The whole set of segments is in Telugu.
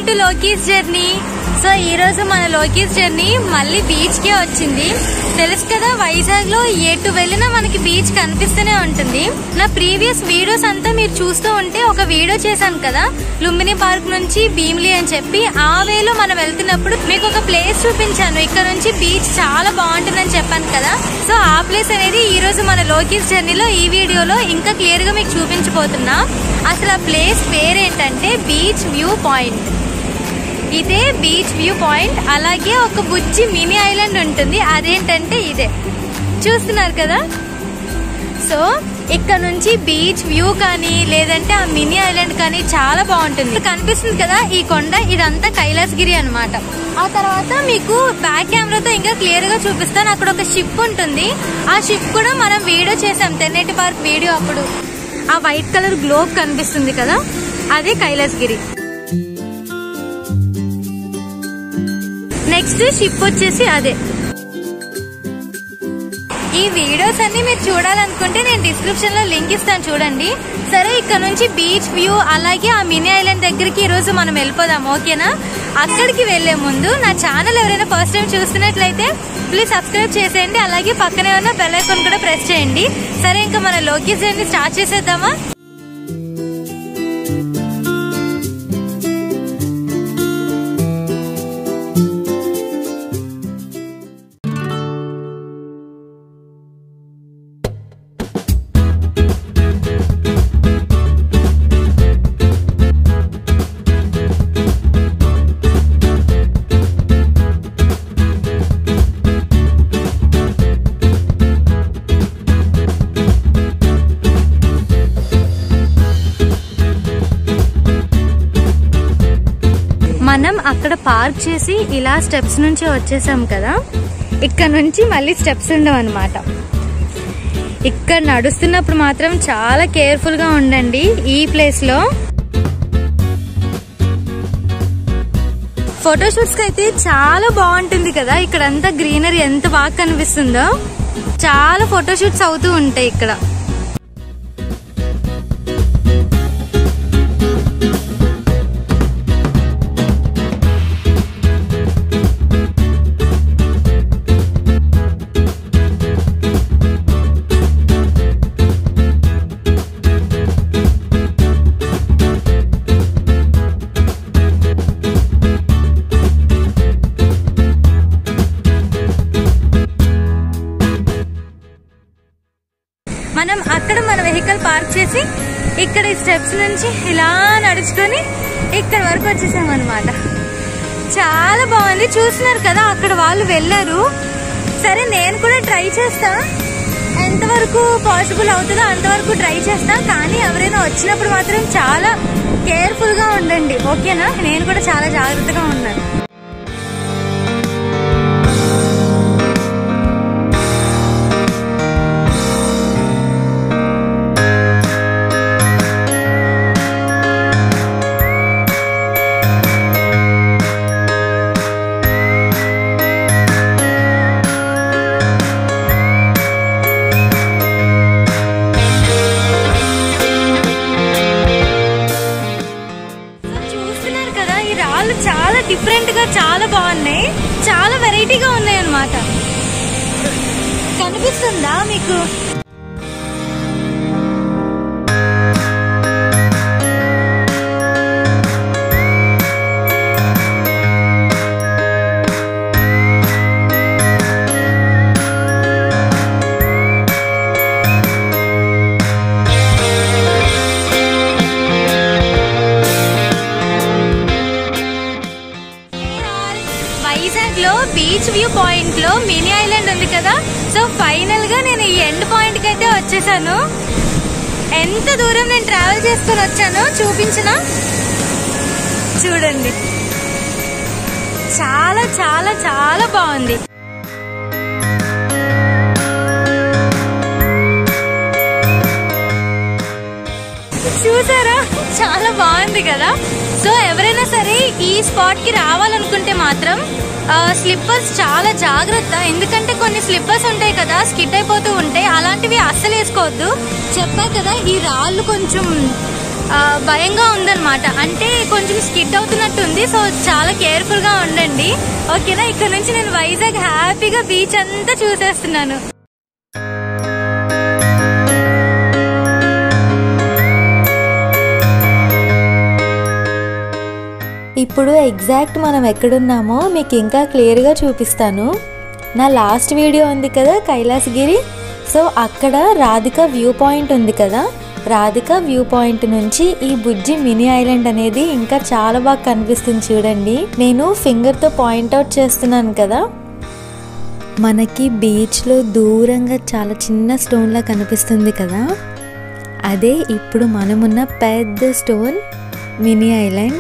టు లోకీస్ జర్నీ సో ఈ రోజు మన లోకీస్ జర్నీ మళ్ళీ బీచ్ కే వచ్చింది తెలుసు కదా వైజాగ్ లో ఎటు వెళ్ళినా మనకి బీచ్ కనిపిస్తూనే ఉంటుంది నా ప్రీవియస్ వీడియోస్ అంతా మీరు చూస్తూ ఉంటే ఒక వీడియో చేశాను కదా లుంబిని పార్క్ నుంచి భీమిలి అని చెప్పి ఆ వేలో మనం వెళ్తున్నప్పుడు మీకు ఒక ప్లేస్ చూపించాను ఇక్కడ నుంచి బీచ్ చాలా బాగుంటుందని చెప్పాను కదా సో ఆ ప్లేస్ అనేది ఈ రోజు మన లోకీస్ జర్నీలో ఈ వీడియోలో ఇంకా క్లియర్ గా మీకు చూపించబోతున్నా అసలు ఆ ప్లేస్ పేరేంటంటే బీచ్ వ్యూ పాయింట్ ఇదే బీచ్ వ్యూ పాయింట్ అలాగే ఒక బుజ్జి మినీ ఐలాండ్ ఉంటుంది అదేంటంటే ఇదే చూస్తున్నారు కదా సో ఇక్కడ నుంచి బీచ్ వ్యూ కానీ లేదంటే ఆ మినీ ఐలాండ్ కానీ చాలా బాగుంటుంది ఇక్కడ కనిపిస్తుంది కదా ఈ కొండ ఇదంతా కైలాసగిరి అన్నమాట ఆ తర్వాత మీకు బ్యాక్ కెమెరాతో ఇంకా క్లియర్ గా చూపిస్తాను అక్కడ ఒక షిప్ ఉంటుంది ఆ షిప్ కూడా మనం వీడియో చేసాం తెన్నేటి పార్క్ వీడియో అప్పుడు ఆ వైట్ కలర్ గ్లోబ్ కనిపిస్తుంది కదా అదే కైలాసగిరి నెక్స్ట్ షిప్ వచ్చేసి అదే ఈ వీడియోస్ అన్ని మీరు చూడాలనుకుంటే నేను డిస్క్రిప్షన్ లో లింక్ ఇస్తాను చూడండి సరే ఇక్కడ నుంచి బీచ్ వ్యూ అలాగే ఆ మినీ ఐలాండ్ దగ్గరికి ఈ రోజు మనం వెళ్ళిపోదాం ఓకేనా అక్కడికి వెళ్లే ముందు నా ఛానల్ ఎవరైనా ఫస్ట్ టైం చూస్తున్నట్లయితే ప్లీజ్ సబ్స్క్రైబ్ చేసేయండి అలాగే పక్కనే ఉన్న బెల్ ఐకాన్ కూడా ప్రెస్ చేయండి సరే ఇంకా మన లోకేష్ జర్నీ స్టార్ట్ చేసేద్దామా మనం అక్కడ పార్క్ చేసి ఇలా స్టెప్స్ నుంచి వచ్చేసాం కదా ఇక్కడ నుంచి మళ్ళీ స్టెప్స్ ఉండవు అనమాట ఇక్కడ నడుస్తున్నప్పుడు మాత్రం చాలా కేర్ఫుల్ గా ఉండండి ఈ ప్లేస్ లో ఫోటోషూట్స్ కి అయితే చాలా బాగుంటుంది కదా ఇక్కడ అంతా గ్రీనరీ ఎంత బాగా కనిపిస్తుందో చాలా ఫోటోషూట్స్ అవుతూ ఉంటాయి ఇక్కడ మనం అక్కడ మన వెహికల్ పార్క్ చేసి ఇక్కడ ఈ స్టెప్స్ నుంచి ఇలా నడుచుకొని ఇక్కడ వరకు వచ్చేసాం అనమాట చాలా బాగుంది చూస్తున్నారు కదా అక్కడ వాళ్ళు వెళ్ళారు సరే నేను కూడా ట్రై చేస్తా ఎంతవరకు పాసిబుల్ అవుతుందో అంతవరకు ట్రై చేస్తా కానీ ఎవరైనా వచ్చినప్పుడు మాత్రం చాలా కేర్ఫుల్ గా ఉండండి ఓకేనా నేను కూడా చాలా జాగ్రత్తగా ఉన్నాను చూస్తున్నారు కదా ఈ రాళ్ళు చాలా డిఫరెంట్ గా చాలా బాగున్నాయి చాలా వెరైటీగా ఉన్నాయి అన్నమాట కనిపిస్తుందా మీకు వైజాగ్ లో బీచ్ వ్యూ పాయింట్ లో మినీ ఐలాండ్ ఉంది కదా సో ఫైనల్ గా నేను ఈ ఎండ్ పాయింట్ కి అయితే వచ్చేసాను ఎంత దూరం నేను ట్రావెల్ చేసుకొని వచ్చానో చూపించిన చూడండి చాలా చాలా చాలా బాగుంది చూసారా చాలా బాగుంది కదా సో ఎవరైనా సరే ఈ స్పాట్ కి రావాలనుకుంటే మాత్రం స్లిప్పర్స్ చాలా జాగ్రత్త ఎందుకంటే కొన్ని స్లిప్పర్స్ ఉంటాయి కదా స్కిట్ అయిపోతూ ఉంటాయి అలాంటివి అస్సలు వేసుకోవద్దు చెప్పా కదా ఈ రాళ్ళు కొంచెం ఆ, భయంగా ఉందన్నమాట అంటే కొంచెం స్కిడ్ అవుతున్నట్టుంది సో చాలా కేర్ఫుల్ గా ఉండండి ఓకేనా ఇక్కడ నుంచి నేను వైజాగ్ హ్యాపీగా బీచ్ అంతా చూసేస్తున్నాను ఇప్పుడు ఎగ్జాక్ట్ మనం ఎక్కడున్నామో మీకు ఇంకా క్లియర్గా చూపిస్తాను నా లాస్ట్ వీడియో ఉంది కదా కైలాసగిరి సో అక్కడ రాధిక వ్యూ పాయింట్ ఉంది కదా రాధిక వ్యూ పాయింట్ నుంచి ఈ బుజ్జి మినీ ఐలాండ్ అనేది ఇంకా చాలా బాగా కనిపిస్తుంది చూడండి నేను ఫింగర్తో పాయింట్అవుట్ చేస్తున్నాను కదా మనకి బీచ్లో దూరంగా చాలా చిన్న స్టోన్లా కనిపిస్తుంది కదా అదే ఇప్పుడు మనమున్న పెద్ద స్టోన్ మినీ ఐలాండ్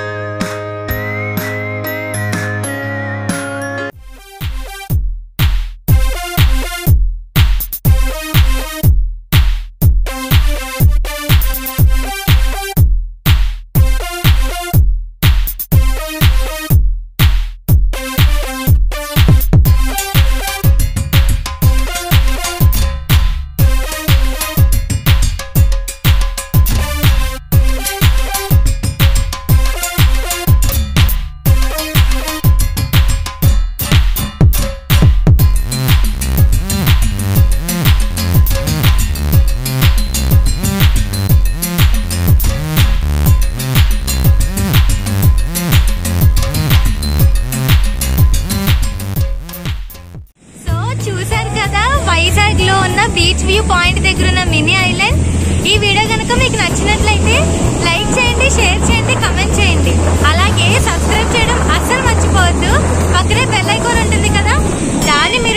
సో చూసారు కదా వైజాగ్ లో ఉన్న బీచ్ వ్యూ పాయింట్ దగ్గర ఉన్న మినీ ఐలాండ్ ఈ వీడియో కనుక మీకు నచ్చినట్లయితే లైక్ చేయండి షేర్ చేయండి కమెంట్ చేయండి అలాగే సబ్స్క్రైబ్ చేయడం అస్సలు మర్చిపోవద్దు పక్కనే బెల్ ఐకాన్ ఉంటుంది కదా దాన్ని మీరు